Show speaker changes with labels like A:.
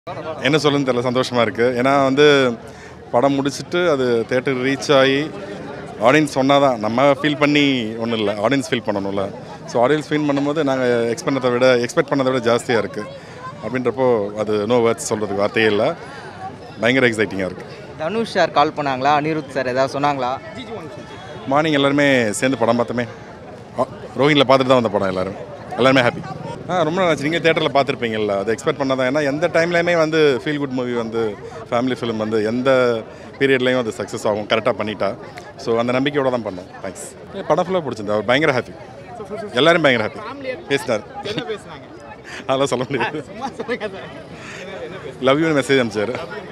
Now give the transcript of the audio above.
A: என்ன சொல்லுன்னு தெரியல சந்தோஷமாக இருக்குது ஏன்னா வந்து படம் முடிச்சுட்டு அது தேட்டருக்கு ரீச் ஆகி ஆடியன்ஸ் சொன்னால் தான் நம்ம ஃபீல் பண்ணி ஒன்றும் இல்லை ஆடியன்ஸ் ஃபீல் பண்ணணும்ல ஸோ ஆடியன்ஸ் ஃபீல் பண்ணும்போது நாங்கள் எக்ஸ்பெக்ட் பண்ணதை விட எக்ஸ்பெக்ட் பண்ணதை விட ஜாஸ்தியாக இருக்குது அப்படின்றப்போ அது நோ வேர்ட்ஸ் சொல்கிறதுக்கு வார்த்தையே இல்லை பயங்கர எக்ஸைட்டிங்காக இருக்குது
B: தனுஷ் சார் கால் பண்ணாங்களா அனிருத் சார் ஏதாவது சொன்னாங்களா
A: மார்னிங் எல்லாருமே சேர்ந்து படம் பார்த்தோமே ரோஹினில் பார்த்துட்டு தான் வந்த படம் எல்லாரும் எல்லாருமே ஹாப்பி ஆ ரொம்ப நல்லா நீங்கள் தேட்டரில் பார்த்துருப்பீங்கல்ல அது எக்ஸ்பெக்ட் பண்ணதான் ஏன்னா எந்த டைம்லையுமே வந்து ஃபீல் குட் மூவி வந்து ஃபேமிலி ஃபிலிம் வந்து எந்த பீரியட்லையும் அது சக்ஸஸ் ஆகும் கரெக்டாக பண்ணிட்டா ஸோ அந்த நம்பிக்கையோட தான் பண்ணோம் தேங்க்ஸ் படம் ஃபுல்லாக பிடிச்சிருந்தா அவர் பயங்கர ஹாப்பி எல்லாரும் பயங்கர ஹாப்பி பேசினார் அதெல்லாம் சொல்ல முடியாது லவ் யூ மெசேஜ் அனுப்பிச்சார்